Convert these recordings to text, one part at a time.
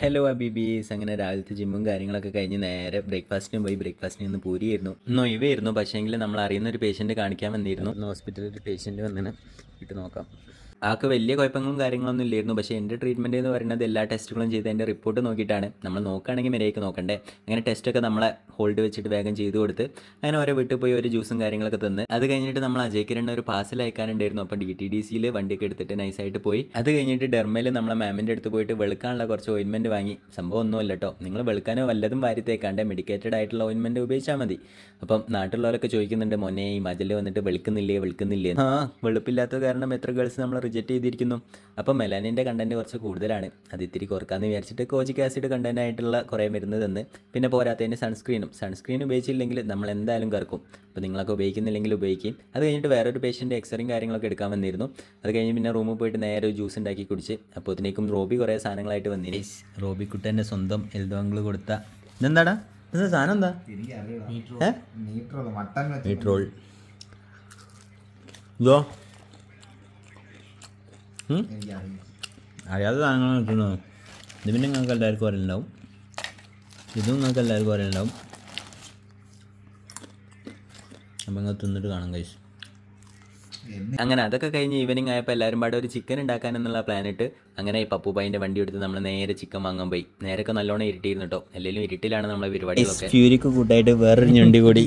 Hello അബിബീസ് അങ്ങനെ രാവിലത്തെ ജിമ്മും കാര്യങ്ങളൊക്കെ കഴിഞ്ഞ് നേരെ ബ്രേക്ക്ഫാസ്റ്റിനും പോയി ബ്രേക്ക്ഫാസ്റ്റിന് ഇന്ന് പൂരിയായിരുന്നു ഇന്ന് ഒഴിവായിരുന്നു പക്ഷേങ്കിൽ നമ്മൾ അറിയുന്ന ഒരു പേഷ്യൻറ്റ് കാണിക്കാൻ വന്നിരുന്നു ഇന്ന് ഹോസ്പിറ്റലിൽ ഒരു പേഷ്യൻറ്റ് വന്നിന് ഇട്ട് നോക്കാം ആൾക്ക് വലിയ കുഴപ്പങ്ങളും കാര്യങ്ങളൊന്നും ഇല്ലായിരുന്നു പക്ഷേ എൻ്റെ ട്രീറ്റ്മെൻറ്റ് എന്ന് പറയുന്നത് എല്ലാ ടെസ്റ്റുകളും ചെയ്ത് എൻ്റെ റിപ്പോർട്ട് നോക്കിയിട്ടാണ് നമ്മൾ നോക്കുകയാണെങ്കിൽ മര്യാദയ്ക്ക് നോക്കണ്ടേ അങ്ങനെ ടെസ്റ്റൊക്കെ നമ്മളെ ഹോൾഡ് വെച്ചിട്ട് വേഗം ചെയ്ത് കൊടുത്ത് അങ്ങനെ ഓരോ വീട്ടിൽ പോയി ഒരു ജ്യൂസും കാര്യങ്ങളൊക്കെ തന്ന് അത് കഴിഞ്ഞിട്ട് നമ്മൾ അജയ്ക്കിരണ്ണ ഒരു പാർസൽ അയക്കാനുണ്ടായിരുന്നു അപ്പോൾ ഡി ടി ഡി സിയിൽ വണ്ടിയൊക്കെ എടുത്തിട്ട് നൈസായിട്ട് പോയി അത് കഴിഞ്ഞിട്ട് ഡെർമയിൽ നമ്മളെ മാമിൻ്റെ അടുത്ത് പോയിട്ട് വെളുക്കാനുള്ള കുറച്ച് ഓയിൻമെൻറ്റ് വാങ്ങി സംഭവം ഒന്നുമല്ല കേട്ടോ നിങ്ങൾ വെളുക്കാനോ വല്ലതും വാരി തേക്കാണ്ട് മെഡിക്കേറ്റഡ് ആയിട്ടുള്ള ഓയിൻമെൻറ്റ് ഉപയോഗിച്ചാൽ മതി അപ്പം നാട്ടിലുള്ളവരൊക്കെ ചോദിക്കുന്നുണ്ട് മോനെ ഈ മജല് വന്നിട്ട് വെളുക്കുന്നില്ലേ വെളുക്കുന്നില്ലേ ആ വെളുപ്പില്ലാത്ത കാരണം എത്ര ഗേൾസ് നമ്മൾ റിജക്റ്റ് ചെയ്തിരിക്കുന്നു അപ്പം മെലാനിൻ്റെ കണ്ടൻറ്റ് കുറച്ച് കൂടുതലാണ് അത് ഇത്തിരി കുറക്കാമെന്ന് വിചാരിച്ചിട്ട് കോജിക് ആസിഡ് കണ്ടൻ്റ് ആയിട്ടുള്ള കുറേ മരുന്ന് തന്ന് പിന്നെ പോരാത്തതിന് സൺസ്ക്രീനും സൺസ്ക്രീൻ ഉപയോഗിച്ചില്ലെങ്കിൽ നമ്മൾ എന്തായാലും കറക്കും അപ്പോൾ നിങ്ങളൊക്കെ ഉപയോഗിക്കുന്നില്ലെങ്കിൽ ഉപയോഗിക്കും അത് കഴിഞ്ഞിട്ട് വേറൊരു പേഷ്യൻ്റെ എക്സ്റേയും കാര്യങ്ങളൊക്കെ എടുക്കാൻ വന്നിരുന്നു അത് കഴിഞ്ഞ് പിന്നെ റൂമിൽ പോയിട്ട് നേരെ ഒരു ജ്യൂസ് ഉണ്ടാക്കി കുടിച്ച് അപ്പോൾ ഇതിനേക്കും റോബി കുറേ സാധനങ്ങളായിട്ട് വന്നിരുന്നു റോബി കുട്ടൻ്റെ സ്വന്തം എൽദോങ്കിൾ കൊടുത്ത ഇതെന്താടാ ഇത് സാധനം എന്താ ഏ മട്ടൻ വെച്ച് മീറ്റ് റോൾ ഇതോ ഉം? എനിക്കറിയില്ല അറിയാത്ത സാധനങ്ങളാണ് കിട്ടുന്നത് ഇത് പിന്നെ നിങ്ങൾക്ക് എല്ലാവർക്കും അറിയുണ്ടാവും ഇതും നിങ്ങൾക്ക് എല്ലാവർക്കും അറിയുണ്ടാവും അപ്പം നിങ്ങൾ തിന്നിട്ട് കാണാം കഴിച്ചു അങ്ങനെ അതൊക്കെ കഴിഞ്ഞ് ഈവനിങ് ആയപ്പോൾ എല്ലാവരും പാടെ ഒരു ചിക്കൻ ഉണ്ടാക്കാൻ എന്നുള്ള പ്ലാൻ ഇട്ട് അങ്ങനെ ഈ പപ്പുബായിൻ്റെ വണ്ടി എടുത്ത് നമ്മൾ നേരെ ചിക്കൻ വാങ്ങാൻ പോയി നേരൊക്കെ നല്ലോണം ഇരുട്ടിയിരുന്നു കേട്ടോ അല്ലെങ്കിലും ഇരുട്ടിലാണ് നമ്മളെ പരിപാടികളൊക്കെ ഫ്യൂരിക്ക് കൂട്ടായിട്ട് വേറൊരു ഞണ്ടി കൂടി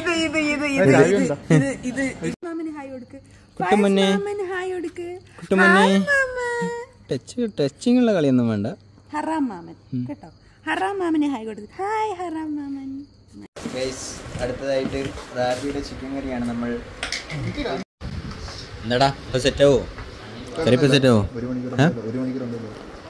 മാമന് ഹായ് കൊടുക്ക് കുട്ടുമൊന്നെ മാമന് ഹായ് കൊടുക്ക് കുട്ടുമൊന്നെ ടച്ച് ടച്ചിങ് ഉള്ള കളിയൊന്നും വേണ്ട ഹറാം മാമൻ കേട്ടോ ഹറാം മാമന് ഹായ് കൊടുക്ക് ഹായ് ഹറാം മാമൻ അടുത്തതായിട്ട് റാബിയുടെ ചിക്കൻ കറിയാണ് നമ്മൾ എന്താടാ ഇപ്പൊ സെറ്റ് ആവോ കറി ഇപ്പൊ സെറ്റ് ആവോ ഒരു മണിക്കൂർ ഒരു മണിക്കൂറുണ്ടല്ലോ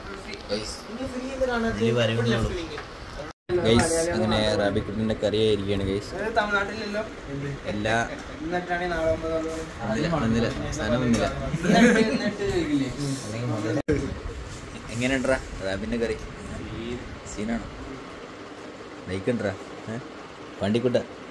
ഗൈസ് അങ്ങനെ റാബി കുട്ടിന്റെ കറി ആയിരിക്കുകയാണ് ഗൈസ് എല്ലാ വന്നില്ല, വന്നില്ല സാധനം വന്നില്ല എങ്ങനെയുണ്ടാ റാബിന്റെ കറി സീനാണോ ലൈക്കുണ്ടാ ഏ വണ്ടിക്കുട്ട